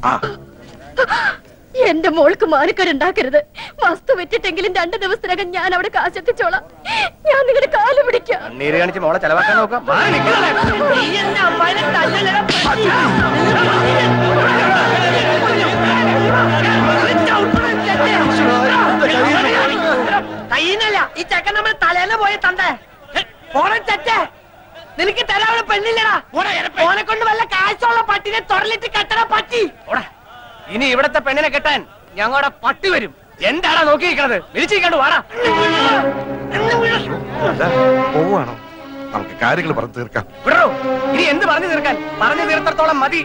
എന്റെ മോൾക്ക് മാനക്കേടുണ്ടാക്കരുത് വസ്തു വിറ്റിട്ടെങ്കിലും രണ്ടു ദിവസത്തിനകം ഞാൻ അവിടെ കാശെത്തിച്ചോളാം ഞാൻ നിങ്ങളുടെ കാല് പിടിക്കാം കണ്ണീര് കാണിച്ച് മോളെ ചെലവാക്കാൻ നോക്കാം മാറി നിൽക്കണേ. കയ്യിന്നല്ല ഈ ചെക്കൻ നമ്മൾ തലേന്ന് പോയി തണ്ടേ ഓണം ചെറ്റേ നിനക്ക് തരാവുന്ന പെണ്ണില്ലടാ ഓനെ കൊണ്ട് വല്ല കാശുള്ള പട്ടിനെ തൊടലിട്ട് കെട്ടണ പട്ടി ഓടാ. ഇനി ഇവിടത്തെ പെണ്ണിനെ കെട്ടാൻ ഞങ്ങളുടെ പട്ടി വരും എന്താടാ നോക്കി നിൽക്കണത് വിളിച്ചിരിക്കാണ്ട് വാടാ അല്ല പോവാണോ നമുക്ക് കാര്യങ്ങൾ പറഞ്ഞു തീർക്കാം വിടറോ ഇനി എന്ത് പറഞ്ഞു തീർക്കാൻ പറഞ്ഞു തീർത്തത്തോളം മതി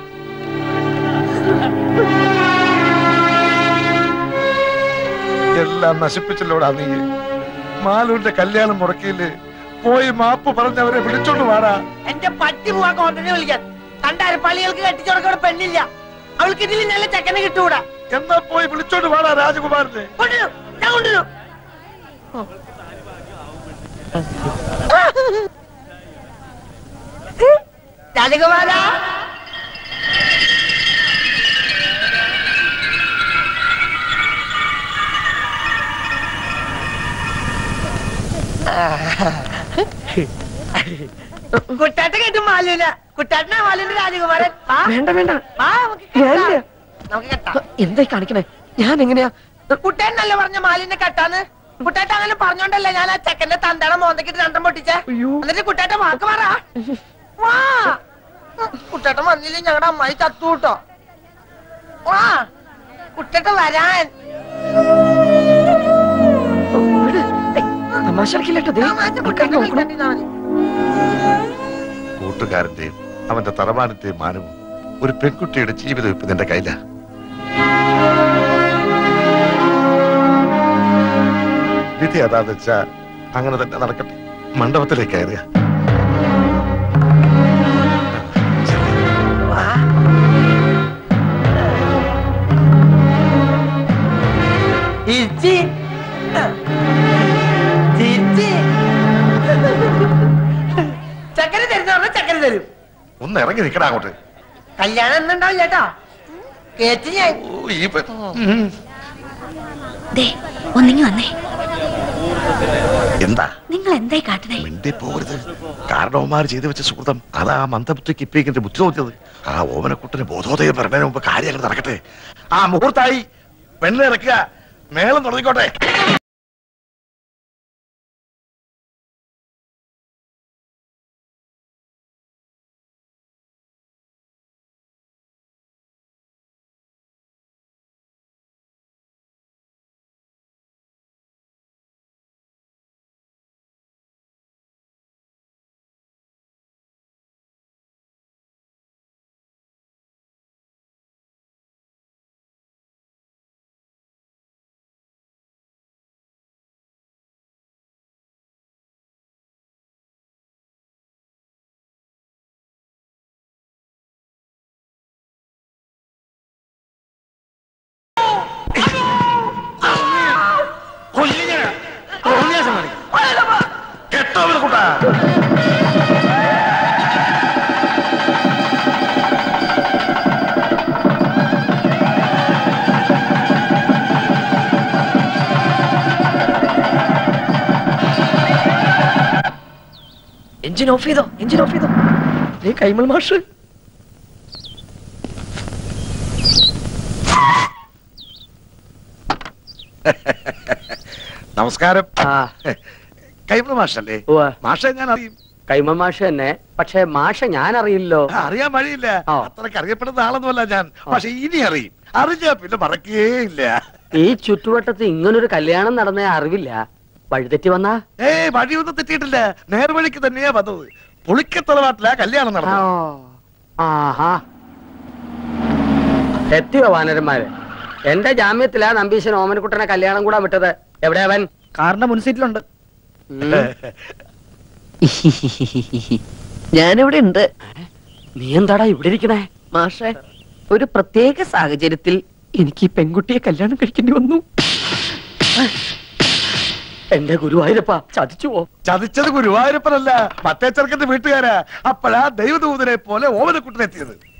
എല്ലാം നശിപ്പിച്ചല്ലോടാ നീ മാലൂരിന്റെ കല്യാണം മുടക്കിയില്ലേ പോയി മാപ്പ് പറഞ്ഞവരെ വിളിച്ചോണ്ട് വാടാ എന്റെ പട്ടി പോവാ കോണ്ടനെ വിളിക്കാൻ കണ്ടാര പള്ളികൾക്ക് കെട്ടിച്ചോടക്കോടെ പെണ്ണില്ല അവൾക്ക് ഇതിൽ നല്ല ചെക്കനെ കിട്ടൂടാ എന്നാ പോയി വിളിച്ചോണ്ട് വാടാ രാജകുമാരനെ കൊണ്ടുവരും ഞാൻ കൊണ്ടുവരും രാജകുമാര കുട്ടാട്ട കേട്ടും മാലൂല കുട്ടാട്ടനാ മാലൂന്റെ രാജകുമാരൻ വാ. വേണ്ട വേണ്ട വാ, നമുക്ക് കെട്ടാം. ഞാനില്ല. നമുക്ക് കെട്ടാം എന്തായി കാണിക്കണേ ഞാൻ എങ്ങനെയാ കുട്ടേനല്ലേ പറഞ്ഞ മാലിന്റെ കെട്ടാന്ന് കുട്ടേട്ട അങ്ങനെ പറഞ്ഞോണ്ടല്ലേ ഞാൻ ആ ചെക്കന്റെ തന്തയുടെ മോന്തക്കിട്ട് രണ്ടും പൊട്ടിച്ചേ എന്നിട്ട് കുട്ടേട്ട വാക്ക് പറ വാ കുട്ടേട്ടൻ വന്നില്ലേ ഞങ്ങളുടെ അമ്മായി ചത്തു കൂട്ടോ വാ കുട്ടേട്ട വരാൻ തമാശ കളിക്കില്ലട്ടോ ദേ, ആൾക്കാര് നോക്കണം. കൂട്ടുകാരന്റെയും അവന്റെ തറവാനന്റെയും മാനവും ഒരു പെൺകുട്ടിയുടെ ജീവിതം ഇപ്പൊ നിന്റെ കയ്യിലാ വിധി അതാന്ന് വെച്ചാ അങ്ങനെ തന്നെ നടക്കട്ടെ മണ്ഡപത്തിലേക്ക് കയറുക ചിരിച്ചി ചിരിച്ചി ചക്കര തരുന്ന പറഞ്ഞ ചക്കര തരും ഒന്ന് ഇറങ്ങി നിൽക്കടാ അങ്ങോട്ട് കല്യാണം എന്നുണ്ടാവും ചേട്ടാ കേട്ട് ഞാൻ ഓ, ഈ പെ- ഉം. ദേ ഒന്നിങ്ങി വന്നേ എന്താ നിങ്ങൾ എന്തായി കാട്ടണേ മിണ്ടി പോകരുത് കാരണവന്മാർ ചെയ്തു വെച്ച സുഹൃതം അതാ ആ മന്ദബുദ്ധിക്ക് ഇപ്പിക്കിന്റെ ബുദ്ധി തോന്നിയത് ആ ഓമനക്കുട്ടന് ബോധോദയം പറഞ്ഞതിന് മുമ്പ് കാര്യങ്ങൾ നടക്കട്ടെ ആ മുഹൂർത്തായി പെണ്ണിനെ ഇറക്കുക മേളം തുടങ്ങിക്കോട്ടെ കെട്ടോ കൂട്ടാ എഞ്ചിൻ ഓഫ് ചെയ്തോ എഞ്ചിൻ ഓഫ് ചെയ്തോ ദേ കൈമൾ മാഷ് നമസ്കാരം ആ കൈമ മാഷല്ലേ ഉവ്വ. മാഷെ ഞാൻ അറിയും കൈമ മാഷ തന്നെ പക്ഷെ മാഷ ഞാൻ അറിയില്ലോ ആ, അറിയാൻ വഴിയില്ല ആ. അത്രക്ക് അറിയപ്പെടുന്ന ആളൊന്നുമല്ല ഞാൻ പക്ഷെ ഇനി അറിയും അറിഞ്ഞാ പിന്നെ മറക്കേ ഇല്ല ഈ ചുറ്റുവട്ടത്ത് ഇങ്ങനൊരു കല്യാണം നടന്ന അറിവില്ല വഴിതെറ്റി വന്നാ ഏ വഴിയൊന്നും തെറ്റിയിട്ടില്ല നേർവഴിക്ക് തന്നെയാ വന്നത് പുളിക്കത്തറവാട്ടിലാ കല്യാണം നടന്നത് ആഹാ എത്തിയോ വാനരന്മാര് എന്റെ ജാമ്യത്തിലാ നമ്പീശൻ ഓമനക്കുട്ടനെ കല്യാണം കൂടാൻ വിട്ടത് എവിടെ അവൻ കാറിന്റെ മുൻസീറ്റിലുണ്ട് ഉം. ഞാനിവിടെ ഉണ്ട് നീ എന്താടാ ഇവിടെ ഇരിക്കണേ മാഷെ ഒരു പ്രത്യേക സാഹചര്യത്തിൽ എനിക്ക് ഈ പെൺകുട്ടിയെ കല്യാണം കഴിക്കേണ്ടി വന്നു എന്റെ ഗുരുവായൂരപ്പ ചതിച്ചുവോ ചതിച്ചത് ഗുരുവായൂരപ്പനല്ല മറ്റേ ചെറുക്കന്റെ വീട്ടുകാരാ അപ്പോഴാ ദൈവദൂതനെ പോലെ ഓമനക്കുട്ടനെത്തിയത്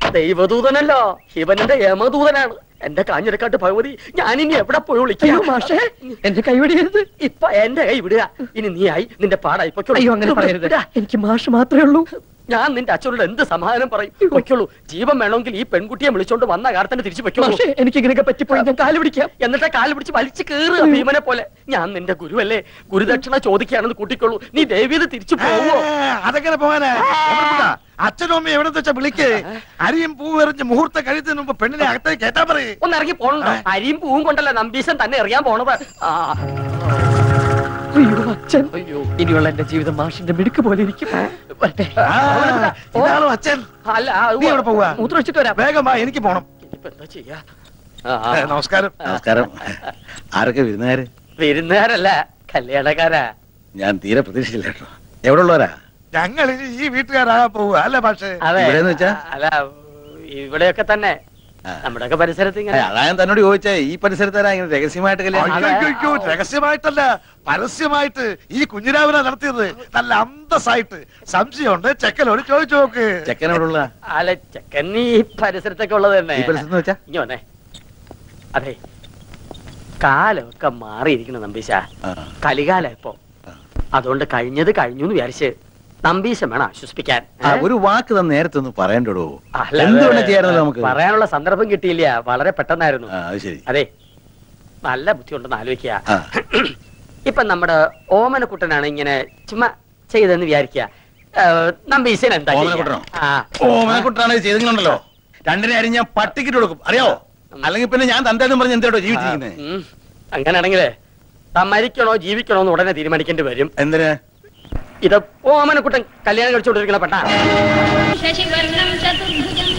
ദൈവദൂതനല്ലോ ഇവനെന്റെ യമദൂതനാണ് എന്റെ കാഞ്ഞിരക്കാട്ട് ഭഗവതി ഞാനിനി എവിടെ പോയി വിളിക്കാം മാഷേ എന്റെ കൈവടിയരുത് ഇപ്പൊ എന്റെ കൈ വിടുക ഇനി നീ ആയി നിന്റെ പാടായി പൊയ്ക്കോളൂ. അയ്യോ അങ്ങനെ പറയരുത് വിടുക. എനിക്ക് മാഷ് മാത്രമേ ഉള്ളൂ ഞാൻ നിന്റെ അച്ഛനോട് എന്ത് സമാധാനം പറയും പൊയ്ക്കോളൂ ജീവൻ വേണമെങ്കിൽ ഈ പെൺകുട്ടിയെ വിളിച്ചോണ്ട് വന്ന കാലത്തന്നെ തിരിച്ചു പൊയ്ക്കോളൂ മാഷേ എനിക്ക് ഇങ്ങനെയൊക്കെ പറ്റിപ്പോയി ഞാൻ കാല് പിടിക്കാം എന്നിട്ട് കാല് പിടിച്ച് വലിച്ചു കീറുക ഭീമനെ പോലെ ഞാൻ നിന്റെ ഗുരുവല്ലേ ഗുരുദക്ഷിണ ചോദിക്കുകയാണെന്ന് കൂട്ടിക്കൊള്ളൂ നീ ദേവീത് തിരിച്ചു പോവോ ഏ, അതെങ്ങനെ പോകാനാ ഓമനക്കുട്ടാ, അച്ഛനും അമ്മയും എവിടെ വെച്ചാ വിളിക്ക് അരിയും പൂവെറിഞ്ഞ് മുഹൂർത്തം കഴിയുന്നതിന് മുമ്പ് പെണ്ണിനെ അകത്തേക്ക് കേട്ടാ പറയേ ഒന്ന് ഇറങ്ങി പോണോ അരിയും പൂവും കൊണ്ടല്ല നമ്പീശൻ തന്നെ എറിയാൻ പോണത് ആ അയ്യോ അച്ഛൻ അയ്യോ ഇനിയുള്ള എന്റെ ജീവിതം മാഷിന്റെ മിടുക്ക് പോലെ ഇരിക്കും വരട്ടെ. ഇതാണോ അച്ഛൻ അല്ല നീ എവിടെ പോവാ മൂത്രമൊഴിച്ചിട്ട് വരാം വേഗം വാ എനിക്ക് പോണം ഇനിയിപ്പോ എന്താ ചെയ്യാ ഏ, നമസ്കാരം നമസ്കാരം ആരൊക്കെ വിരുന്നുകാര് വിരുന്നുകാരല്ല കല്യാണക്കാരാ ഞാൻ തീരെ പ്രതീക്ഷിച്ചില്ല കേട്ടോ എവിടെ ഉള്ളവരാ ഞങ്ങൾ ഇനി ഈ വീട്ടുകാരാകാൻ പോവുക അല്ലേ പക്ഷേ അതെ ഇവിടെന്ന് വെച്ചാ? അല്ല ഇവിടെയൊക്കെ തന്നെ ആ. നമ്മുടെയൊക്കെ പരിസരത്ത് ഇങ്ങനെ അതാ ഞാൻ തന്നോട് ചോദിച്ചേ ഈ പരിസരത്താരാ ഇങ്ങനെ രഹസ്യമായിട്ട് കല്യാണം അതെ. അയ്യോ, അയ്യോ, രഹസ്യമായിട്ടല്ല പരസ്യമായിട്ട് ഈ കുഞ്ഞിരാവിനെ നടത്തിയത് നല്ല അന്തസ്സായിട്ട് സംശയമുണ്ട് ചെക്കനോട് ചോദിച്ചു നോക്ക് ചെക്കൻ എവിടെ ഉള്ള അല്ല ചെക്കൻ ഈ പരിസരത്തൊക്കെ ഉള്ളത് തന്നെ ഈ പരിസരത്ത് വെച്ചാ ഇനി വന്നേ അതെ കാലമൊക്കെ മാറിയിരിക്കണം നമ്പീശ ആ. കലികാല ഇപ്പൊ അതുകൊണ്ട് കഴിഞ്ഞത് കഴിഞ്ഞു എന്ന് വിചാരിച്ച് നമ്പീശം വേണം ആശ്വസിപ്പിക്കാൻ ആ, ഏ? ഒരു വാക്ക് തന്നെ നേരത്തെ ഒന്ന് പറയണ്ടോ അല്ല, എന്ത് അത് വേണം ചെയ്യാറുണ്ടല്ലോ നമുക്ക് പറയാനുള്ള സന്ദർഭം കിട്ടിയില്ല വളരെ പെട്ടെന്നായിരുന്നു ആ, അത് ശരി അതെ നല്ല ബുദ്ധി ഉണ്ടെന്ന് ആലോചിക്കുക ആ. ഇപ്പൊ നമ്മുടെ ഓമനക്കുട്ടനാണ് ഇങ്ങനെ ചുമ്മാ ചെയ്തെന്ന് വിചാരിക്കുക നമ്പീശൻ എന്താ ചെയ്യാ? ഓമനക്കുട്ടനോ? ആ ഓ മനക്കുട്ടാണ് ചെയ്തിട്ടുണ്ടല്ലോ രണ്ടിനെ അരി ഞാൻ പട്ടിക്കിട്ട് കൊടുക്കും അറിയാവോ അല്ലെങ്കിൽ പിന്നെ ഞാൻ തന്തേന്നും പറഞ്ഞ് എന്തോ ജീവിച്ചിരിക്കുന്നത് ഉം. അങ്ങനെയാണെങ്കിലേ താൻ മരിക്കണോ ജീവിക്കണോ എന്ന് ഉടനെ തീരുമാനിക്കേണ്ടി വരും എന്തിന് ഇത് ഓമനക്കുട്ടൻ കല്യാണം കഴിച്ചുകൊണ്ടിരിക്കണ പെട്ടാ ശശിവർണം ചതുർഭുജം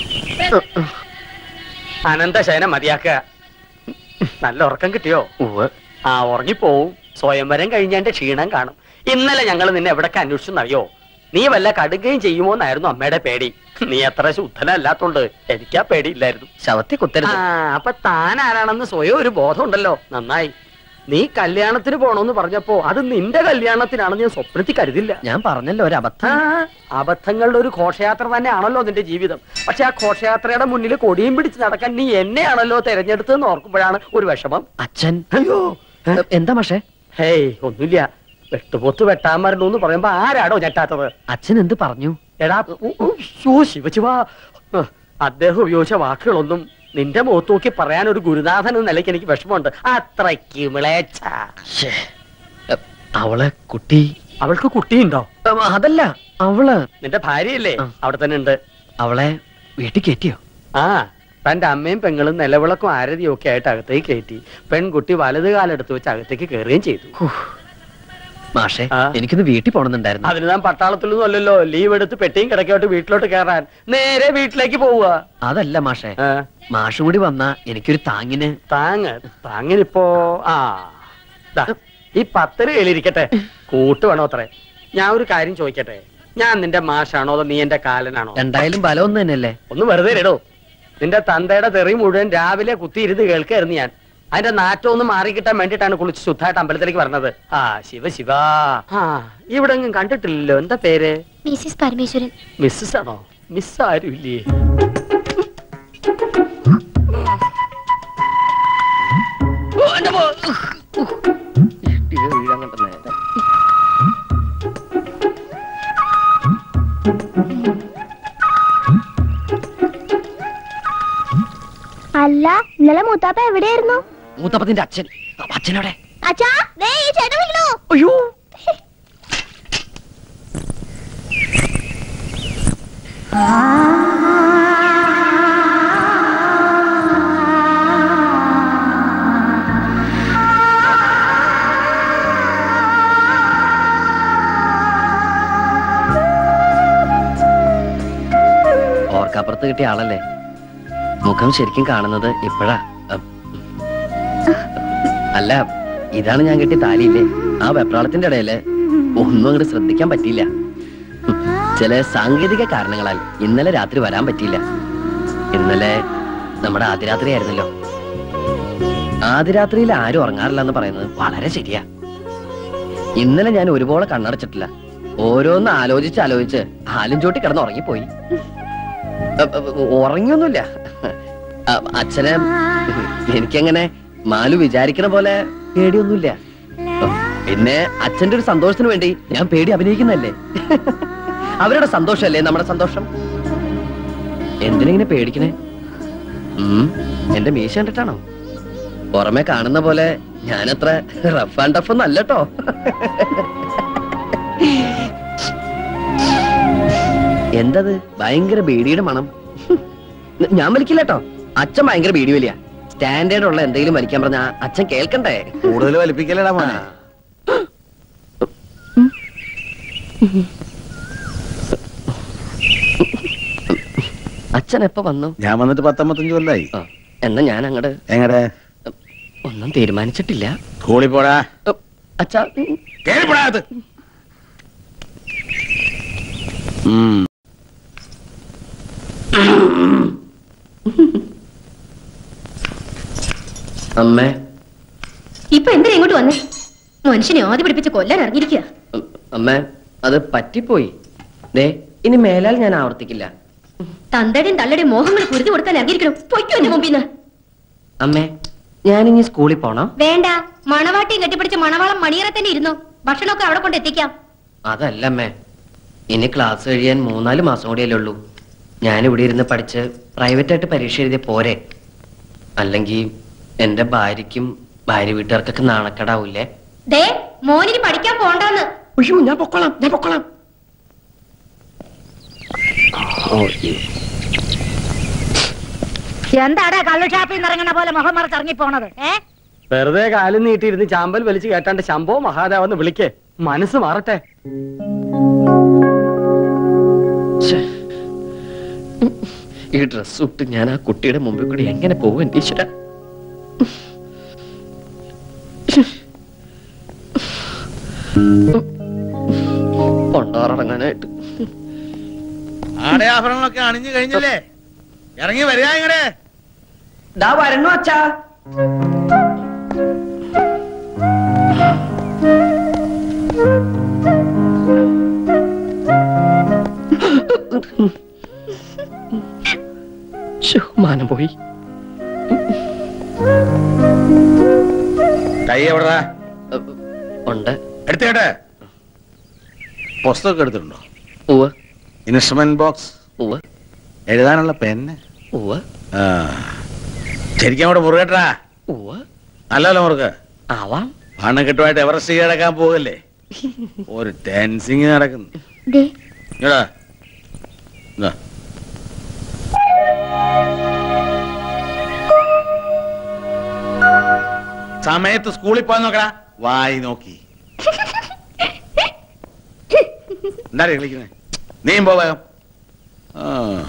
അനന്തശയനം മതിയാക്കുക നല്ല ഉറക്കം കിട്ടിയോ ആ ഉറങ്ങിപ്പോവും സ്വയംവരം കഴിഞ്ഞതിന്റെ ക്ഷീണം കാണും ഇന്നലെ ഞങ്ങൾ നിന്നെ എവിടൊക്കെ അന്വേഷിച്ചെന്നറിയോ നീ വല്ല കടുകയും ചെയ്യുമോ എന്നായിരുന്നു അമ്മയുടെ പേടി നീ അത്ര ശുദ്ധനല്ലാത്തോണ്ട് എനിക്കാ പേടിയില്ലായിരുന്നു ശവത്തെ കുത്തരുത് ആ അപ്പൊ താൻ ആരാണെന്ന് സ്വയം ഒരു ബോധം ഉണ്ടല്ലോ നന്നായി നീ കല്യാണത്തിന് പോണോന്ന് പറഞ്ഞപ്പോ അത് നിന്റെ കല്യാണത്തിനാണെന്ന് ഞാൻ സ്വപ്നത്തിൽ കരുതില്ല ഞാൻ പറഞ്ഞല്ലോ ഒരു ആ, അബദ്ധം അബദ്ധങ്ങളുടെ ഒരു ഘോഷയാത്ര തന്നെയാണല്ലോ നിന്റെ ജീവിതം പക്ഷെ ആ ഘോഷയാത്രയുടെ മുന്നിൽ കൊടിയും പിടിച്ച് നടക്കാൻ നീ എന്നെയാണല്ലോ തെരഞ്ഞെടുത്തതെന്ന് ഓർക്കുമ്പോഴാണ് ഒരു വിഷമം അച്ഛൻ അയ്യോ എന്താ മാഷേ ഹേയ് ഒന്നുമില്ല വെട്ടുപോത്ത് വെട്ടാൻ മരണു എന്ന് പറയുമ്പോ ആരാടോ ഞെട്ടാത്തത് അച്ഛൻ എന്ത് പറഞ്ഞു എടാ ഉ- ഉ- ശ്ശോ, ശിവശിവാ ഹ്, അദ്ദേഹം ഉപയോഗിച്ച വാക്കുകളൊന്നും നിന്റെ മുഖത്ത് നോക്കി പറയാൻ ഒരു ഗുരുനാഥൻ എന്ന നിലയ്ക്ക് എനിക്ക് വിഷമമുണ്ട് അത്രയ്ക്ക് വിളേച്ച ശ്ശേ. എ, അവളെ കുട്ടി അവൾക്ക് കുട്ടിയുണ്ടോ എ, അതല്ല അവള് നിന്റെ ഭാര്യയല്ലേ ആ. അവിടെ തന്നെ ഉണ്ട് അവളെ വീട്ടിൽ കയറ്റിയോ ആ തന്റെ അമ്മയും പെങ്ങളും നിലവിളക്കും ആരതിയും ഒക്കെ ആയിട്ട് അകത്തേക്ക് കയറ്റി പെൺകുട്ടി വലത് കാലെടുത്ത് വെച്ച് അകത്തേക്ക് കയറുകയും ചെയ്തു മാഷേ ആ. എനിക്കൊന്ന് വീട്ടിൽ പോണെന്നുണ്ടായിരുന്നു അതിന് ഞാൻ പട്ടാളത്തിലൊന്നും അല്ലല്ലോ ലീവ് എടുത്ത് പെട്ടിയും കിടക്കോട്ട് വീട്ടിലോട്ട് കയറാൻ നേരെ വീട്ടിലേക്ക് പോവുക അതല്ല മാഷേ ആ, മാഷും കൂടി വന്നാ എനിക്കൊരു താങ്ങിന് താങ്ങ് താങ്ങിനിപ്പോ ആ ദാ, ഈ പത്തര കയ്യിലിരിക്കട്ടെ കൂട്ട് വേണോ അത്രേ ഞാൻ ഒരു കാര്യം ചോദിക്കട്ടെ ഞാൻ നിന്റെ മാഷാണോ അതോ നീ എന്റെ കാലനാണോ രണ്ടായാലും ബലം ഒന്ന് തന്നെയല്ലേ ഒന്ന് വെറുതെ ഇടോ നിന്റെ തന്തയുടെ തെറി മുഴുവൻ രാവിലെ കുത്തിയിരുന്ന് കേൾക്കായിരുന്നു ഞാൻ അതിന്റെ നാറ്റം ഒന്ന് മാറിക്കിട്ടാൻ വേണ്ടിയിട്ടാണ് കുളിച്ച് ശുദ്ധമായിട്ട് അമ്പലത്തിലേക്ക് പറഞ്ഞത് ആ ശിവ ശിവ ആ ഇവിടെ എങ്ങും കണ്ടിട്ടില്ലല്ലോ എന്താ പേര് മിസ്സിസ് പരമേശ്വരൻ മിസ്സസ് ആണോ മിസ് ആരും ഇല്ലേ അല്ല ഇന്നലെ മൂത്താപ്പ എവിടെയായിരുന്നു മൂത്തപ്പത്തിന്റെ അച്ഛൻ അച്ഛനവിടെ അച്ഛാ ദേ ഈ ചേട്ടൻ വിളിക്കണു അയ്യോ ഓർക്കപ്പുറത്ത് കിട്ടിയ ആളല്ലേ മുഖം ശരിക്കും കാണുന്നത് ഇപ്പോഴാ അം. അല്ല ഇതാണ് ഞാൻ കെട്ടിയ താലിയില്ലേ ആ വെപ്രാളത്തിന്റെ ഇടയില് ഒന്നും അങ്ങോട്ട് ശ്രദ്ധിക്കാൻ പറ്റിയില്ല ഹും. ചില സാങ്കേതിക കാരണങ്ങളാൽ ഇന്നലെ രാത്രി വരാൻ പറ്റിയില്ല ഇന്നലെ നമ്മുടെ ആദ്യരാത്രി ആയിരുന്നല്ലോ ആദ്യരാത്രിയിൽ ആരും ഉറങ്ങാറില്ല എന്ന് പറയുന്നത് വളരെ ശരിയാ ഇന്നലെ ഞാൻ ഒരുപോലെ കണ്ണടച്ചിട്ടില്ല ഓരോന്ന് ആലോചിച്ച് ആലോചിച്ച് ആലും ചോട്ടി കിടന്ന് ഉറങ്ങിപ്പോയി അ, അ, ഉറങ്ങിയൊന്നുമില്ല അ, അച്ഛനെ എനിക്കങ്ങനെ മാലു വിചാരിക്കണ പോലെ പേടിയൊന്നുമില്ല പിന്നെ അച്ഛന്റെ ഒരു സന്തോഷത്തിന് വേണ്ടി ഞാൻ പേടി അഭിനയിക്കുന്നല്ലേ അവരുടെ സന്തോഷമല്ലേ നമ്മുടെ സന്തോഷം എന്തിനിങ്ങനെ പേടിക്കണേ ഉം, എന്റെ മീശ കണ്ടിട്ടാണോ പുറമെ കാണുന്ന പോലെ ഞാനത്ര റഫ് ആൻഡ് ടഫ് ഒന്നും അല്ലട്ടോ എന്തത് ഭയങ്കര ബീഡിയുടെ മണം ഞാൻ വലിക്കില്ല കേട്ടോ അച്ഛൻ ഭയങ്കര ബീഡി വലിയ സ്റ്റാൻഡേർഡ് ഉള്ള എന്തെങ്കിലും വലിക്കാൻ പറഞ്ഞ അച്ഛൻ കേൾക്കണ്ടേ കൂടുതൽ വലിപ്പിക്കലടാ മോനെ അച്ഛൻ എപ്പോ വന്നു ഞാൻ വന്നിട്ട് പത്തൊമ്പത്തഞ്ച് കൊല്ലായി ആ, എന്നാ ഞാൻ അങ്ങട് എങ്ങടെ ഒന്നും തീരുമാനിച്ചിട്ടില്ല സ്കൂളിൽ പോടാ ഉം, അച്ഛാ ഉം, കേറി പോടാ അകത്ത്. ഉം. അമ്മേ ഇപ്പൊ എന്തിനാ ഇങ്ങോട്ട് വന്നേ മനുഷ്യനെ ആദ്യം പിടിപ്പിച്ച് കൊല്ലാൻ ഇറങ്ങിയിരിക്കുക ഉം, അമ്മേ അത് പറ്റിപ്പോയി ദേ ഇനി മേലാൽ ഞാൻ ആവർത്തിക്കില്ല തന്തയുടെയും തള്ളയുടെയും മോഹങ്ങൾ കുരുതി കൊടുക്കാൻ ഇറങ്ങിയിരിക്കണം പൊയ്ക്കോ എന്റെ മുമ്പിൽ നിന്ന് അമ്മേ ഞാനിനി സ്കൂളിൽ പോണോ വേണ്ട മണവാട്ടിയും കെട്ടിപ്പിടിച്ച മണവാളം മണിയറ തന്നെ ഇരുന്നോ ഭക്ഷണമൊക്കെ അവിടെ കൊണ്ട് എത്തിക്കാം അതല്ല അമ്മേ ഇനി ക്ലാസ് കഴിയാൻ മൂന്നാല് മാസം കൂടിയല്ലേ ഉള്ളൂ ഞാനിവിടെ ഇരുന്ന് പഠിച്ച് പ്രൈവറ്റായിട്ട് പരീക്ഷ എഴുതിയ പോരെ അല്ലെങ്കിൽ എന്റെ ഭാര്യയ്ക്കും ഭാര്യ വീട്ടുകാർക്കൊക്കെ നാണക്കേടാവൂലേ ദേ മോനിന് പഠിക്കാൻ പോണ്ടാന്ന് ഉയ്യോ ഞാൻ പൊക്കോളാം ഞാൻ പൊക്കോളാം ഓ ഈ എന്താടാ കള്ളുഷാപ്പിൽ നിന്ന് ഇറങ്ങണ പോലെ മുഖം മറച്ച് ഇറങ്ങി പോണത് ഏ വെറുതെ കാലും നീട്ടിയിരുന്ന് ചാമ്പൽ വലിച്ചു കേട്ടാണ്ട് ശംഭോ മഹാദേവെന്ന് വിളിക്കേ മനസ്സ് മാറട്ടെ ഛെ. ഈ ഡ്രസ് ഇട്ട് ഞാൻ ആ കുട്ടിയുടെ മുമ്പിൽ കൂടി എങ്ങനെ പോകും എന്റെ ഈശ്വര കൊണ്ടാറടങ്ങാനായിട്ട് ആടയാഭരണങ്ങളൊക്കെ അണിഞ്ഞു കഴിഞ്ഞല്ലേ ഇറങ്ങി വരിക ഇങ്ങടെ ദാ വരണു അച്ഛാ ശ്ശോ, മാനം പോയി കൈ എവിടാ അഹ്, ഉണ്ട് എടുത്തേട്ടെ പുസ്തകം എടുത്തിട്ടുണ്ടോ ഉവ്വ് ഇൻസ്ട്രുമെന്റ് ബോക്സ് ഉവ്വ് എഴുതാനുള്ള പെന്ന് ഉവ്വ് ആ ശരിക്കും അവിടെ മുറുകട്ടാ ഉവ്വ് നല്ലല്ലോ മുറുക്ക് ആവാം പണക്കെട്ടുമായിട്ട് എവറസ്റ്റ് കീഴടക്കാൻ പോകല്ലേ ഒരു ടെൻസിങ് നടക്കുന്നു ദേ ഇങ്ങടാ. ഇതാ. സമയത്ത് സ്കൂളിൽ പോയി നോക്കടാ വായി നോക്കി എന്താ കളിക്കുന്നേ നീയും പോ വേഗം ആ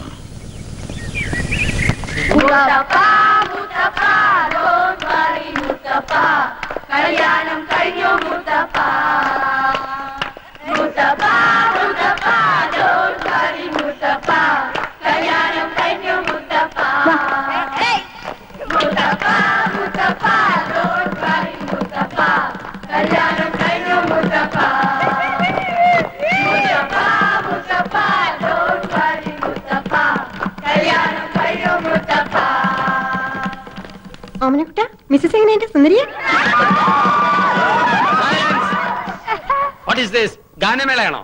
ഓമനക്കുട്ട മിസ്സസ് എങ്ങനെയുണ്ട് സുന്ദരിയ വാട്ട് ഈസ് ദിസ് ഗാനമേളയാണോ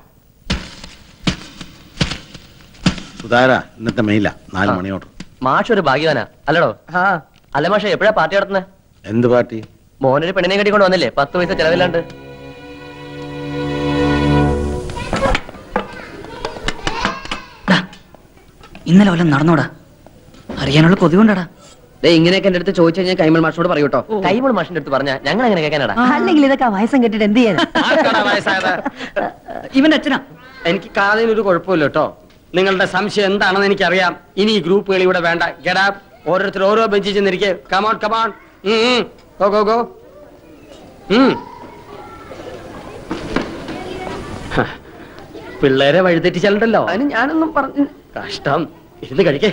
സുധാര ഇന്നത്തെ മെയില നാല് മണിയോട്ട് മാഷ് ഒരു ഭാഗ്യവാനാ അല്ലടോ അല്ല മാഷ എപ്പോഴാ പാർട്ടി നടത്തുന്നത് എന്ത് പാർട്ടി മോനൊരു പെണ്ണിനെ കെട്ടിക്കൊണ്ട് വന്നില്ലേ പത്ത് പൈസ ചെലവില്ലാണ്ട് ഇന്നലെ വല്ലതും നടന്നോടാ അറിയാനുള്ള കൊതികൊണ്ടാടാ ദേ ഇങ്ങനെയൊക്കെ എന്റെ അടുത്ത് ചോദിച്ചു കഴിഞ്ഞാൽ കൈമൾ മാഷിനോട് പറയൂട്ടോ കൈമൾ മാഷിന്റെ അടുത്ത് പറഞ്ഞാ ഞങ്ങൾ എങ്ങനെ കേൾക്കാനടാ അല്ലെങ്കിൽ ഇതൊക്കെ വയസ്സം കെട്ടിട്ട് എന്ത് ചെയ്യാൻ ആർക്കാടാ വയസ്സായത് ഇവന്റെ അച്ഛനാ എനിക്ക് കാതിന് ഒരു കുഴപ്പമില്ല കേട്ടോ നിങ്ങളുടെ സംശയം എന്താണെന്ന് എനിക്കറിയാം ഇനി ഈ ഗ്രൂപ്പുകൾ ഇവിടെ വേണ്ട ഗെടാ ഓരോരുത്തർ ഓരോ ബെഞ്ചിൽ ചെന്നിരിക്കെ come on come on go go go പിള്ളേരെ വഴിതെറ്റിച്ചാലുണ്ടല്ലോ അതിന് ഞാനൊന്നും പറഞ്ഞു കഷ്ടം ഇരുന്ന് കഴിക്കേ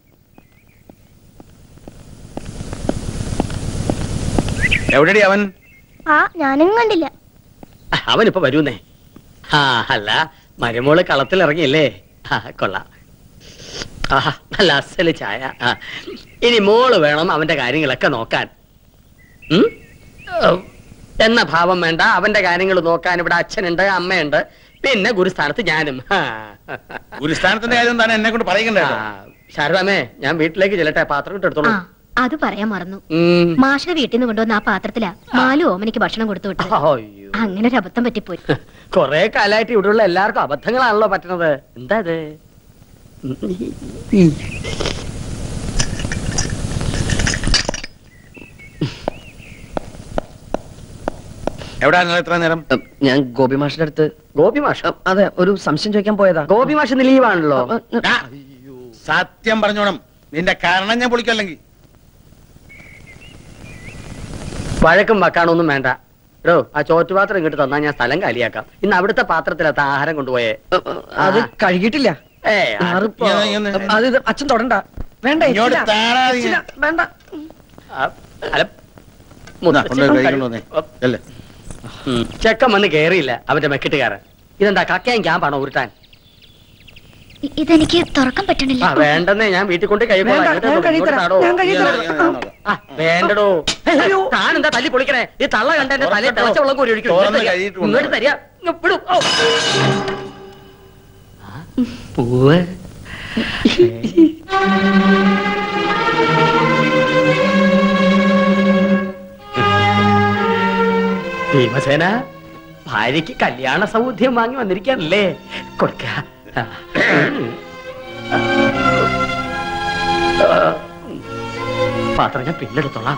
എവിടെടി അവൻ ആ ഞാനും കണ്ടില്ല അവനിപ്പോ വരൂന്നേ ആ അല്ല മരുമോള് കളത്തിൽ ഇറങ്ങിയല്ലേ ആ കൊള്ളാം ആഹാ, നല്ല അസല് ചായ ആ. ഇനി മോള് വേണം അവന്റെ കാര്യങ്ങളൊക്കെ നോക്കാൻ ഉം? ഓ, എന്ന ഭാവം വേണ്ട അവന്റെ കാര്യങ്ങൾ നോക്കാൻ ഇവിടെ അച്ഛനുണ്ട് അമ്മയുണ്ട് പിന്നെ ഗുരുസ്ഥാനത്ത് ഞാനും ആ. ഗുരുസ്ഥാനത്തിന്റെ കാര്യം എന്താണ് എന്നെ കൊണ്ട് പറയണ്ടേ ആ, ശാരദാമ്മേ ഞാൻ വീട്ടിലേക്ക് ചെല്ലട്ടെ പാത്രം ഇട്ട് എടുത്തോളൂ ആ അത് പറയാൻ മറന്നു ഉം. മാഷിനെ വീട്ടിൽ നിന്ന് കൊണ്ടുവന്ന ആ പാത്രത്തിലാ മാലു ഓമനിക്ക് ഭക്ഷണം കൊടുത്തു വിട്ടത് അയ്യോ അങ്ങനെ ഒരു അബദ്ധം പറ്റിപ്പോയി കൊറേ കാലായിട്ട് ഇവിടെയുള്ള എല്ലാവർക്കും അബദ്ധങ്ങളാണല്ലോ പറ്റണത് എന്താ ഇത് എവിടാ നിങ്ങൾ ഇത്ര നേരം ഉം, ഞാൻ ഗോപി മാഷിന്റെ അടുത്ത് ഗോപി മാഷ ഉം, അതെ ഒരു സംശയം ചോദിക്കാൻ പോയതാ ഗോപി മാഷ ഇന്ന് ലീവാണല്ലോ ആ, സത്യം പറഞ്ഞോണം നിന്റെ കാരണം ഞാൻ പൊളിക്കല്ലെങ്കിൽ വഴക്കും വക്കാണൊന്നും വേണ്ട എടോ ആ ചോറ്റുപാത്രം ഇങ്ങോട്ട് തന്നാ ഞാൻ സ്ഥലം കാലിയാക്കാം ഇന്ന് അവിടുത്തെ പാത്രത്തിലത്ത ആഹാരം കൊണ്ടുപോയേ ഉം, ഉം, അത് കഴുകിയിട്ടില്ല ഏ ആറിപ്പോ- ഇങ്ങനെ, ഇങ്ങനെ. ഉം, അത് ഇത് അച്ഛൻ തൊടണ്ട വേണ്ട ഇങ്ങോട്ട് എച്ചില, താടാ നീ. എച്ചില, വേണ്ട അല്ല എന്നാ, കൊണ്ടുപോയി കഴിക്കൊണ്ട് വന്നേ. ചെല്ല്. ഉം. ചെക്കൻ വന്ന് കേറിയില്ല അവന്റെ മെക്കിട്ടുകാരൻ ഇതെന്താ കക്കയും ക്യാമ്പാണോ ഉരുട്ടാൻ ഇ- ഇതെനിക്ക് തുറക്കാൻ പറ്റണില്ല ആ വേണ്ടെന്നേ ഞാൻ വീട്ടിൽ കൊണ്ട് വേണ്ട, ഞാൻ കഴുകിത്തരാം, ഞാൻ കഴുകിത്തരാം. ഞാൻ- ഞാൻ നോക്കാം. വേണ്ടടോ താൻ എന്താ തല്ലി പൊളിക്കണേ ഈ തള്ള കണ്ട എന്റെ തലയിൽ തുറക്കട്ടോ. തിളച്ച വെള്ളം കോരി ഒഴിക്കും തുറന്ന് ഇങ്ങോട്ട് തരിക. കഴുകിയിട്ട് ഇങ്ങോട്ട് കൊണ്ടുവാ. തരിക ഇങ്ങ് വിടും ഓ. ആ, പൂവ് ഭീമസേന ഭാര്യയ്ക്ക് കല്യാണ സൗദ്യം വാങ്ങി വന്നിരിക്കാനല്ലേ കൊടുക്ക ആ. പാത്രം ഞാൻ പിന്നെടുത്തോളാം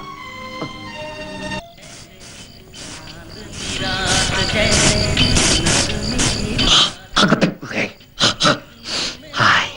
ഹായ്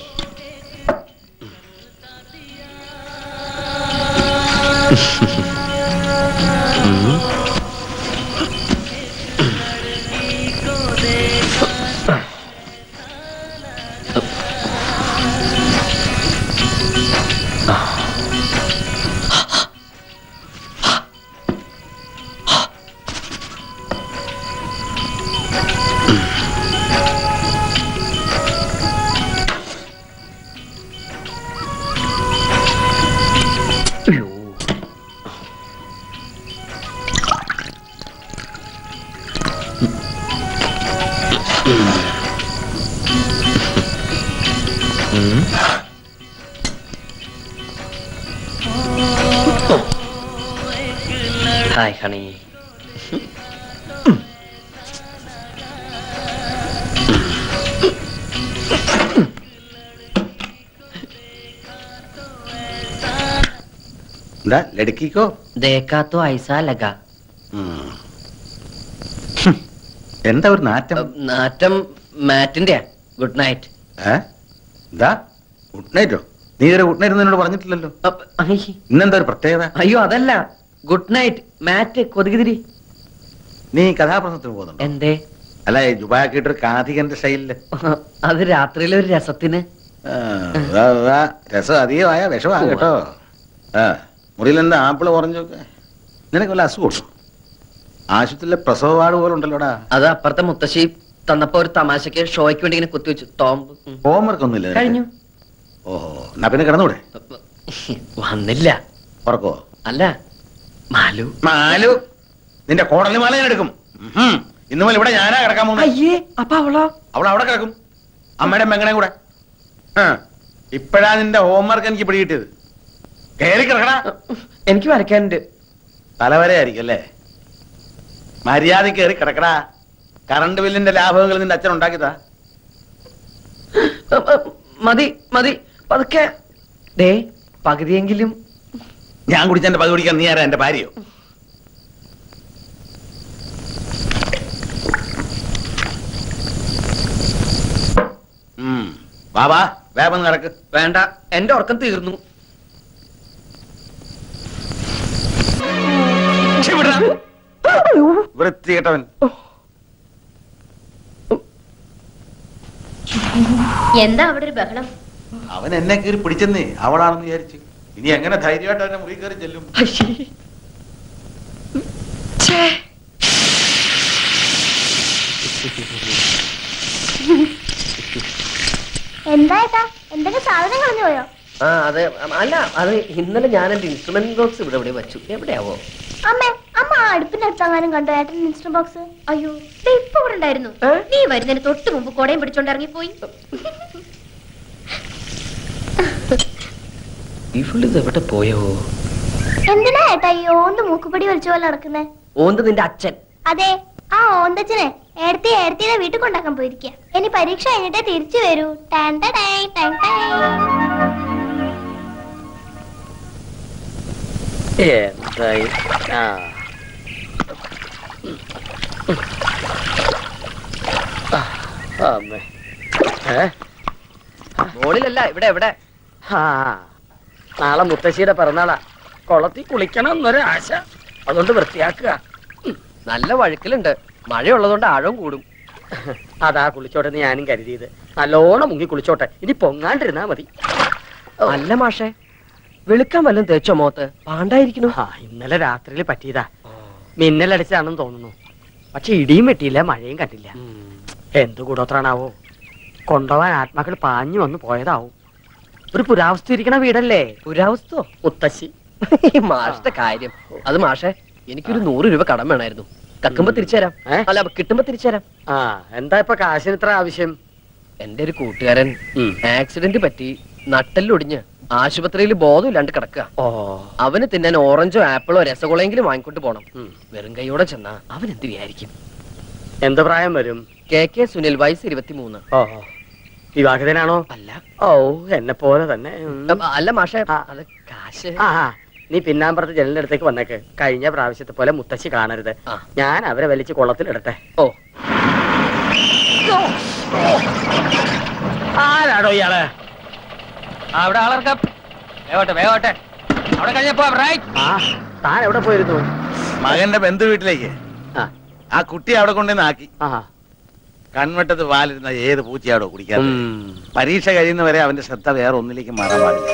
അയ്യോ ഹായ് ഹണി എന്താ ലടുക്കിക്കോ ദേക്കാ തോ ഐസാ ലഗാ ഉം. ഹും. എന്താ ഒരു നാറ്റം ഉം, നാറ്റം മാറ്റിന്റെ ഗുഡ് നൈറ്റ് ഏ എന്താ ഗുഡ് നൈറ്റോ നീ ഇതുവരെ ഗുഡ് നൈറ്റ് എന്നോട് പറഞ്ഞിട്ടില്ലല്ലോ ഇന്നെന്താ ഒരു പ്രത്യേകത അയ്യോ അതല്ല ഗുഡ് നൈറ്റ് മാറ്റ് കൊതുകുതിരി നീ കഥാപ്രസംഗത്തിന് പോകുന്നുണ്ടോ എന്തേ അല്ല ഈ ജുബാക്കിട്ടൊരു കാഥികന്റെ സ്റ്റൈലില് അത് രാത്രിയിലെ ഒരു രസത്തിന് ആ, ഉവ്വ, ഉവ്വ. രസം അധികമായ വിഷമാ കേട്ടോ ആ മുറിയിൽ എന്താ ആപ്പിള് കുറഞ്ഞൊക്കെ നിനക്ക് വല്ല അസുഖം ആശുപത്രിയിലെ പ്രസവ വാർഡ് പോലെ ഉണ്ടല്ലോടാ അത് അപ്പുറത്തെ മുത്തശ്ശി തന്നപ്പോ ഒരു തമാശക്ക് ഷോയ്ക്ക് വേണ്ടി ഇങ്ങനെ കുത്തിവെച്ചു ടോംബ് ഉം. ഹോംവർക്ക് ഒന്നുമില്ല നിനക്ക്? കഴിഞ്ഞു ഓഹോ എന്നാ പിന്നെ കിടന്നൂടെ വന്നില്ല ഉറക്കോ അല്ല മാലു മാലു നിന്റെ കോടലി മാല ഞാൻ എടുക്കും ഉഹും. ഇന്ന് മുതൽ ഇവിടെ ഞാനാ കിടക്കാൻ പോകുന്നത് അയ്യേ അപ്പൊ അവളോ അവൾ അവിടെ കിടക്കും അമ്മയുടെ മെങ്ങണേ കൂടെ ആ ഇപ്പഴാ നിന്റെ ഹോംവർക്ക് എനിക്ക് പിടികിട്ടിയത് കയറി കിടക്കണ എനിക്ക് വരയ്ക്കാനുണ്ട് തലവരെ ആയിരിക്കും അല്ലേ മര്യാദ കയറി കിടക്കടാ കറണ്ട് ബില്ലിന്റെ ലാഭങ്ങൾ നിന്റെ അച്ഛൻ ഉണ്ടാക്കിയതാ ഉം, ഉം, മതി മതി പതുക്കെ ദേ പകുതിയെങ്കിലും ഞാൻ കുടിച്ചെന്റെ പതി കുടിക്കാൻ നീ ആരാ എന്റെ ഭാര്യയോ ഉം. വാ വാ വേഗം കിടക്ക് വേണ്ട എന്റെ ഉറക്കം തീർന്നു ഛി, വിടടാ. വൃത്തികെട്ടവൻ എന്താ അവിടെ ഒരു ബഹളം അവൻ എന്നെ കയറി പിടിച്ചെന്നേ അവളാണെന്ന് വിചാരിച്ചു ഇനി എങ്ങനെ ധൈര്യമായിട്ട് അവനെ മുറി കയറി ചെല്ലും എന്താ ഏട്ടാ എന്തെങ്കിലും സാധനം കളഞ്ഞു പോയോ ആ അതെ അല്ല അത് ഇന്നലെ ഞാൻ എന്റെ ഇൻസ്ട്രുമെന്റ് ബോക്സ് ഇവിടെ ഇവിടെ വെച്ചു എവിടെയാവോ അമ്മേ അമ്മ ആ അടുപ്പിന്റെ അടുത്തെങ്ങാനും കണ്ടോ ഏട്ടൻ ഇൻസ്റ്റന്റ് ബോക്സ് അയ്യോ ദേ ഇപ്പൊ ഇവിടെ ഉണ്ടായിരുന്നു നീ വരുന്നതിന് തൊട്ട് മുമ്പ് കൊടയും പിടിച്ചോണ്ട് ഇറങ്ങിപ്പോയി ഇവളിത് എവിടെ പോയോ എന്തിനാ ഏട്ടാ ഈ ഓന്ത് മൂക്കുപടി വലിച്ച പോലെ നടക്കുന്നേ ഓന്ത് നിന്റെ അച്ഛൻ അതെ ആ ഓന്തച്ചനെ ഏടത്തി ഏടത്തിയുടെ വീട്ടിൽ കൊണ്ടാക്കാൻ പോയിരിക്കുക ഇനി പരീക്ഷ കഴിഞ്ഞിട്ടേ തിരിച്ചു വരൂ ടാൻ ടാ ടൈ, ടൈ ടൈ. എന്തായി ആ ആ, അമ്മേ ഏ മോളിലല്ല ഇവിടെ എവിടെ ആ നാളെ മുത്തശ്ശിയുടെ പിറന്നാളാ കുളത്തിൽ കുളിക്കണം എന്നൊരു ആശ അതുകൊണ്ട് വൃത്തിയാക്കുക നല്ല വഴുക്കലുണ്ട് മഴയുള്ളതുകൊണ്ട് ആഴം കൂടും അതാ കുളിച്ചോട്ടെ എന്ന് ഞാനും കരുതിയത് നല്ലോണം മുങ്ങി കുളിച്ചോട്ടെ ഇനി പൊങ്ങാണ്ടിരുന്നാ മതി അല്ല മാഷേ വെളുക്കാൻ വല്ലതും തേച്ചോ മോത്ത് പാണ്ടായിരിക്കുന്നു ആ ഇന്നലെ രാത്രിയിൽ പറ്റിയതാ മിന്നലടിച്ചാണെന്ന് തോന്നുന്നു പക്ഷെ ഇടിയും വെട്ടിയില്ല മഴയും കണ്ടില്ല എന്ത് കൂടോത്രാണാവോ കൊണ്ടുപോവാൻ ആത്മാക്കൾ പാഞ്ഞു വന്ന് പോയതാവും ഒരു പുരാവസ്തു ഇരിക്കണ വീടല്ലേ പുരാവസ്തോ മുത്തശ്ശി മാഷത്തെ കാര്യം അത് മാഷേ എനിക്കൊരു നൂറ് രൂപ കടം വേണമായിരുന്നു കക്കുമ്പോ തിരിച്ചുതരാം അല്ല കിട്ടുമ്പോ തിരിച്ചുതരാം ആ എന്താ ഇപ്പൊ കാശിന് ഇത്ര ആവശ്യം എന്റെ ഒരു കൂട്ടുകാരൻ ആക്സിഡന്റ് പറ്റി നട്ടെല്ലൊടിഞ്ഞ് ആശുപത്രിയിൽ ബോധമില്ലാണ്ട് കിടക്കുക ഓ അവന് തിന്നാൻ ഓറഞ്ചോ ആപ്പിളോ രസഗുളയെങ്കിലും വാങ്ങിക്കൊണ്ട് പോണം വെറും കൈയോടെ ചെന്നാ അവൻ എന്ത് വിചാരിക്കും എന്ത് പ്രായം വരും കെ കെ സുനിൽ വയസ്സ് ഇരുപത്തിമൂന്ന് ഓ വിവാഹിതനാണോ അല്ല ഓ എന്നെ പോലെ തന്നെ ഉം. അല്ല മാഷേ അത് കാശ് ആ ആ, നീ പിന്നാമ്പറത്ത് ജനലിന്റെ അടുത്തേക്ക് വന്നേക്ക് കഴിഞ്ഞ പ്രാവശ്യത്തെ പോലെ മുത്തശ്ശി കാണരുത് ഞാൻ അവരെ വലിച്ച് കുളത്തിലിടട്ടെ ഓ ആരാടോ ഇയാള് അവിടെ ആളർക്കാം വേഗോട്ടെ വേഗോട്ടെ അവിടെ കഴിഞ്ഞപ്പോ റൈറ്റ് ആ താൻ എവിടെ പോയിരുന്നു മകന്റെ ബന്ധു വീട്ടിലേക്ക് ആ. ആ കുട്ടി അവിടെ കൊണ്ടുവന്ന് ആക്കി ആ കൺവെട്ടത്ത് പാലിരുന്ന ഏത് പൂച്ചയാടോ കുടിക്കാൻ പരീക്ഷ കഴിയുന്നവരെ അവന്റെ ശ്രദ്ധ വേറെ ഒന്നിലേക്ക് മാറാൻ പാടില്ല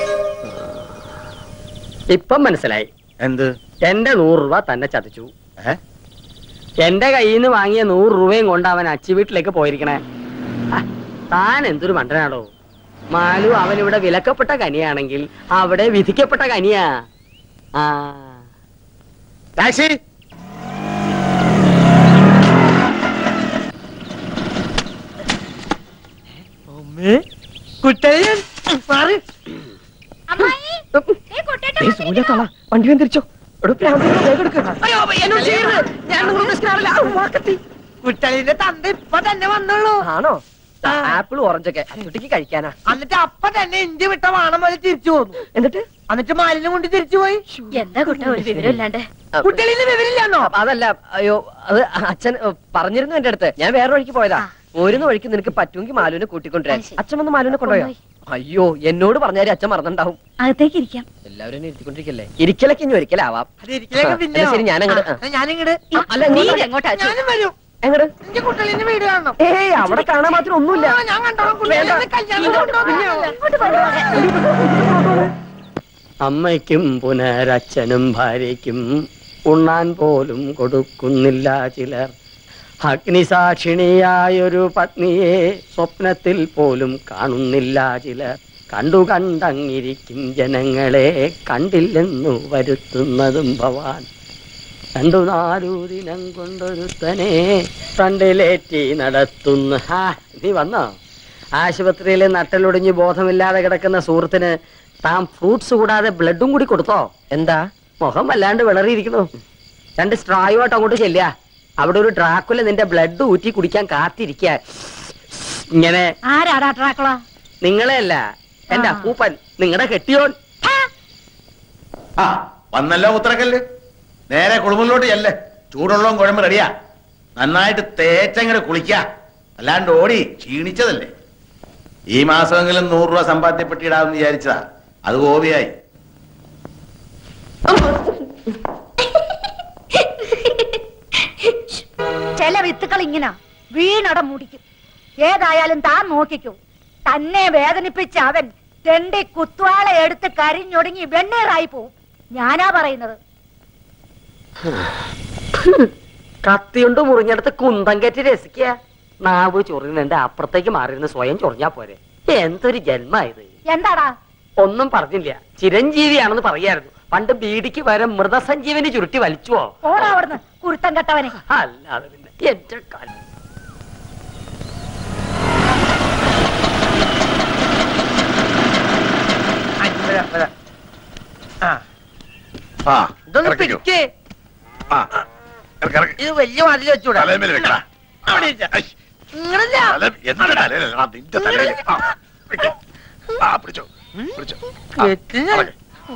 ഇപ്പം മനസ്സിലായി എന്ത് എന്റെ നൂറ് രൂപ തന്നെ ചതിച്ചു ഏ? എന്റെ കയ്യിൽ നിന്ന് വാങ്ങിയ നൂറ് രൂപയും കൊണ്ട് അവൻ അച്ചി വീട്ടിലേക്ക് പോയിരിക്കണേ ആ, താൻ എന്തൊരു മണ്ടനാടോ മാലു അവൻ ഇവിടെ വിലക്കപ്പെട്ട കനിയാണെങ്കിൽ അവിടെ വിധിക്കപ്പെട്ട കനിയാ ആ ടാക്സി കുട്ടയൻ മാറി അമ്മായി ദേ കുട്ടേട്ടൻ ദേ, സൂര്യ തള വണ്ടി വന്ന് തിരിച്ചോ എടോ, പ്രാന്ത് പിടിച്ച് വേഗം എടുക്ക്. അയ്യോ എന്നോട് ചെയ്യരുത് ഞാൻ നിങ്ങളോട് സ്കാറില്ല വാക്കത്തി കുട്ടലിന്റെ തന്ത ഇപ്പൊ തന്നെ വന്നുള്ളൂ ആണോ ആപ്പിൾ ഓറഞ്ചൊക്കെ കുട്ടിക്ക് കഴിക്കാനാ എന്നിട്ട് അപ്പൊ തന്നെ ഇഞ്ചി വിട്ട വാണം പോലെ തിരിച്ചു പോന്നു എന്നിട്ട് എന്നിട്ട് മാലിന്യം കൊണ്ട് തിരിച്ചു പോയി എന്താ കുട്ട ഒരു വിവരം ഇല്ലാണ്ട് കുട്ടലിന് വിവരില്ലാന്നോ അ- അതല്ല അയ്യോ അത് അച്ഛൻ ഏ, പറഞ്ഞിരുന്നു എന്റെ അടുത്ത് ഞാൻ വേറെ വഴിക്ക് പോയതാ പോരുന്ന വഴിക്ക് നിനക്ക് പറ്റുമെങ്കിൽ മാലുവിനെ കൂട്ടിക്കൊണ്ടുവരാൻ അച്ഛൻ വന്ന് മാലുവിനെ കൊണ്ടുപോയോ അയ്യോ എന്നോട് പറഞ്ഞാൽ അച്ഛൻ മറന്നുണ്ടാവും അകത്തേക്ക് ഇരിക്കാം എല്ലാവരും എന്നെ ഇരുത്തിക്കൊണ്ടിരിക്കല്ലേ ഇരിക്കലൊക്കെ ഇനി ഒരിക്കലാവാം അത് ഇരിക്കലൊക്കെ ആ, പിന്നെ എന്നാ ശരി ഞാനങ്ങട് ആ. ഞാനിങ്ങട് അല്ല നീ എങ്ങോട്ടാ? എങ്ങോട്ടാ ഞാനും വരും എങ്ങട് എന്റെ കുട്ടലിന്റെ വീട് കാണണം ഏയ് അവിടെ കാണാൻ മാത്രം ഒന്നുമില്ല ആ, ഞാൻ കണ്ടോളാം കുട്ടലിനെ കല്യാണം കൊണ്ടുവന്നില്ല. ഇങ്ങോട്ട് വരൂ മകൻ. അമ്മയ്ക്കും പുനരച്ഛനും ഭാര്യയ്ക്കും ഉണ്ണാൻ പോലും കൊടുക്കുന്നില്ല ചിലർ അഗ്നിസാക്ഷിണിയായൊരു പത്നിയെ സ്വപ്നത്തിൽ പോലും കാണുന്നില്ല ചിലർ കണ്ടു കണ്ടങ്ങിരിക്കും ജനങ്ങളെ കണ്ടില്ലെന്നു വരുത്തുന്നതും ഭവാൻ രണ്ടു നാലു ദിനം കൊണ്ടൊരുത്തനെ ഫ്രണ്ടിലേറ്റി നടത്തുന്ന ഹാ നീ വന്നോ ആശുപത്രിയിൽ നട്ടലൊടിഞ്ഞ് ബോധമില്ലാതെ കിടക്കുന്ന സുഹൃത്തിന് താൻ ഫ്രൂട്ട്സ് കൂടാതെ ബ്ലഡും കൂടി കൊടുത്തോ എന്താ മുഖം വല്ലാണ്ട് വിളറിയിരിക്കുന്നു രണ്ട് സ്ട്രായുമായിട്ട് അങ്ങോട്ട് ചെല്ലുക അവിടെ ഒരു ഡ്രാക്കുല നിന്റെ ബ്ലഡ് ഊറ്റി കുടിക്കാൻ കാത്തിരിക്കുക ഇങ്ങനെ ആരാടാ ട്രാക്കുള നിങ്ങളെ അല്ല എന്റെ അപ്പൂപ്പൻ നിങ്ങളുടെ കെട്ടിയോൻ ആ വന്നല്ലോ ഉത്തരക്കല്ല് നേരെ കുളിമുറിലോട്ട് ചെല്ലേ ചൂടുള്ളതും കുഴമ്പ് റെഡിയാ നന്നായിട്ട് തേച്ചങ്ങട് കുളിക്ക അല്ലാണ്ട് ഓടി ക്ഷീണിച്ചതല്ലേ ഈ മാസമെങ്കിലും നൂറ് രൂപ സമ്പാദ്യപ്പെട്ടിടാമെന്ന് വിചാരിച്ചതാ അത് ഗോപിയായി ചില വിത്തുകൾ ഇങ്ങനെ വീണട മുടിക്കും ഏതായാലും താൻ നോക്കിക്കൂ തന്നെ വേദനിപ്പിച്ച അവൻ തെണ്ടി കുത്തുവാള എടുത്ത് കരിഞ്ഞൊടുങ്ങി വെണ്ണീറായി പോവും ഞാനാ പറയുന്നത് കത്തിയുണ്ട് മുറിഞ്ഞെടുത്ത് കുന്തം കയറ്റി രസിക്കുക നാവ് ചൊറിയുന്നുണ്ട് അപ്പുറത്തേക്ക് മാറിയിരുന്ന് സ്വയം ചൊറിഞ്ഞാ പോരെ എന്തൊരു ജന്മായത് എന്താടാ ഒന്നും പറഞ്ഞില്ല ചിരഞ്ജീവിയാണെന്ന് പറയായിരുന്നു പണ്ട് ബീഡിക്ക് വരെ മൃതസഞ്ജീവനി ചുരുട്ടി വലിച്ചുവോ ഓടാ അവിടുന്ന് കുരുത്തം കെട്ടവനെ അല്ലാതെ പിന്നെ എന്റെ കാലം വരാം, വരാം. ആ ആ ഇതൊന്ന് ഇറക്കിക്കോ. പിടിക്കേ ആ ഇറക്ക്, ഇറക്ക്. ഇത് വലിയ മതിൽ വെച്ചൂടാ തലയിൽ വെക്കടാ. അവിടെ ഇരിക്ക. ഐ, ഇങ്ങടല്ല. തല- എന്റെ തലയിലല്ലടാ, നിന്റെ തലയിൽ. ആ, വെക്ക്. ആ, പിടിച്ചോ പിടിച്ചോ ആ, വെക്ക്. ഇറക്ക്.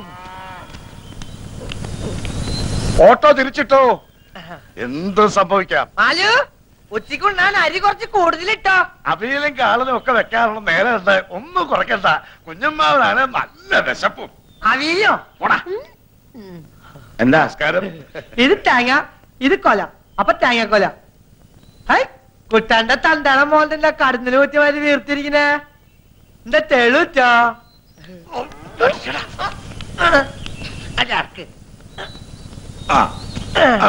ഓട്ടോ തിരിച്ചിട്ടോ എന്തും സംഭവിക്കാം മാലു ഉച്ചക്ക് ഉണ്ണാൻ അരി കുറച്ച് കൂടുതലിട്ടോ അവിയലും കാളനും ഒക്കെ വെക്കാനുള്ള നേരം ഉണ്ട് ഒന്നും കുറയ്ക്കണ്ട കുഞ്ഞമ്മാവനാണ് നല്ല വിശപ്പും അവിയോ പോടാ എന്താ നമസ്കാരം ഇത് തേങ്ങ ഇത് കൊല അപ്പൊ തേങ്ങ കൊല ഹൈ കുട്ടാന്റെ തണ്ടാളം മോന്റെ കടന്നില് കുത്തി മാതിരി വീർത്തിരിക്കണേ എന്താ തെളുറ്റോ അതാർക്ക് ആ ആ.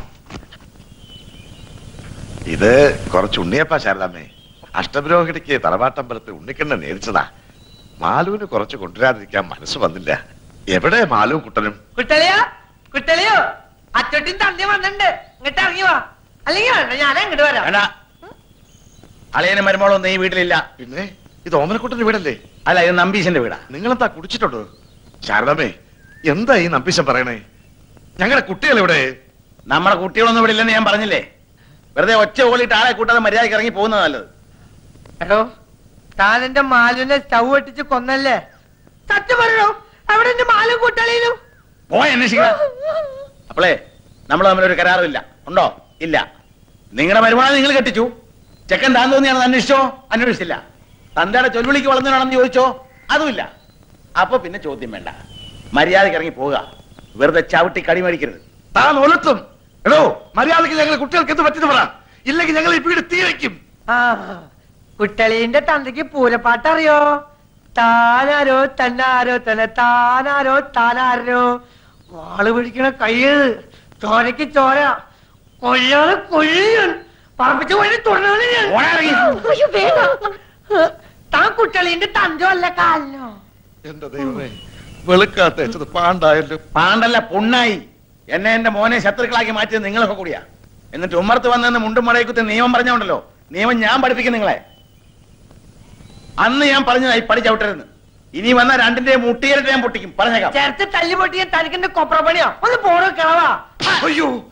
ഇത് കുറച്ച് ഉണ്ണിയപ്പ ശാരദാമ്മേ അഷ്ടപുരോഹിണിക്ക് തറവാട്ടമ്പലത്തിൽ ഉണ്ണിക്കണ്ണ നേരിച്ചതാ മാലുവിന് കുറച്ച് കൊണ്ടുവരാതിരിക്കാൻ മനസ്സ് വന്നില്ല എവിടെ മാലു കുട്ടനും കുട്ടളിയോ കുട്ടളിയോ അച്ചോട്ടിൻ തന്നി വന്നിട്ടുണ്ട് ഇങ്ങോട്ട് ഇറങ്ങി വാ അല്ലെങ്കിൽ വേണ്ട ഞാൻ അങ്ങോട്ട് വരാം വേണ്ട അളിയനും മരുമോളൊന്നും ഈ വീട്ടിലില്ല പിന്നെ ഇത് ഓമനക്കുട്ടന്റെ വീടല്ലേ അല്ല ഇത് നമ്പീശന്റെ വീടാ നിങ്ങളെന്താ കുടിച്ചിട്ടുണ്ടോ ശാരദാമ്മേ എന്താ ഈ നമ്പീശൻ പറയണേ ഞങ്ങളുടെ കുട്ടികൾ എവിടെ നമ്മുടെ കുട്ടികളൊന്നും ഇവിടെ ഇല്ലെന്ന് ഞാൻ പറഞ്ഞില്ലേ വെറുതെ ഒച്ച ഓളിയിട്ട് ആളെ കൂട്ടാതെ മര്യാദയ്ക്ക് ഇറങ്ങി പോകുന്നത് നല്ലത് എടോ താൻ എന്റെ മാലുവിനെ സ്റ്റൗ ഒട്ടിച്ച് കൊന്നല്ലേ സത്യം പറയണോ അവിടെ എന്റെ മാലും കുട്ടളിയിലും പോയ അന്വേഷിക്കണം അപ്പളേ നമ്മൾ തമ്മിലൊരു കരാറുമില്ല ഉണ്ടോ ഇല്ല നിങ്ങളുടെ മരുമാനെ നിങ്ങൾ കെട്ടിച്ചു ചെക്കൻ താൻ തോന്നിയാണെന്ന് അന്വേഷിച്ചോ അന്വേഷിച്ചില്ല തന്റെ ചൊൽവിളിക്ക് വളർന്നതാണെന്ന് ചോദിച്ചോ അതുമില്ല അപ്പൊ പിന്നെ ചോദ്യം വേണ്ട മര്യാദയ്ക്ക് ഇറങ്ങി പോവുക വെറുതെ ചവിട്ടി കടി മേടിക്കരുത് താൻ ഒലത്തും എടോ മര്യാദയ്ക്ക് ഞങ്ങളുടെ കുട്ടികൾക്ക് എന്ത് പറ്റിന്ന് പറ ഇല്ലെങ്കിൽ ഞങ്ങൾ ഈ വീട് തീ വയ്ക്കും ആ കുട്ടളീന്റെ തന്തയ്ക്ക് പൂരപ്പാട്ട് അറിയോ താനാരോ തന്നാരോ തന്നെ താനാരോ താനാരോ വാള് പിടിക്കണ കയ്യ് ചോരക്ക് ചോര കൊല്ലാതെ കൊല്ലിയൻ പറമ്പിച്ച് വഴി തുടർന്നു ഞാൻ അയ്യോ വേണ്ട താൻ കുട്ടളീന്റെ തന്തോ അല്ല കാലിനോ എന്റെ ദൈവമേ വെളുക്കാത്ത വെച്ചത് പാണ്ടായല്ലോ പാണ്ടല്ല പൊണ്ണായി എന്നെ എന്റെ മോനെ ശത്രുക്കളാക്കി മാറ്റിയത് നിങ്ങളൊക്കെ കൂടിയാ എന്നിട്ട് ഉമ്മർത്ത് വന്നെന്ന് മുണ്ടും മടയക്കുത്തി നിയമം പറഞ്ഞോണ്ടല്ലോ നിയമം ഞാൻ പഠിപ്പിക്കും നിങ്ങളെ അന്ന് ഞാൻ പറഞ്ഞതായി പടി ചവിട്ടരുന്ന് ഇനി വന്ന രണ്ടിന്റെ മുട്ടിയിട്ട് ഞാൻ പൊട്ടിക്കും പറഞ്ഞേക്കാം ചേർത്ത് തല്ലി പൊട്ടിയ തനിക്കെന്റെ കൊപ്ര പണിയോ ഒന്ന് പോണോ കിളവാ അയ്യോ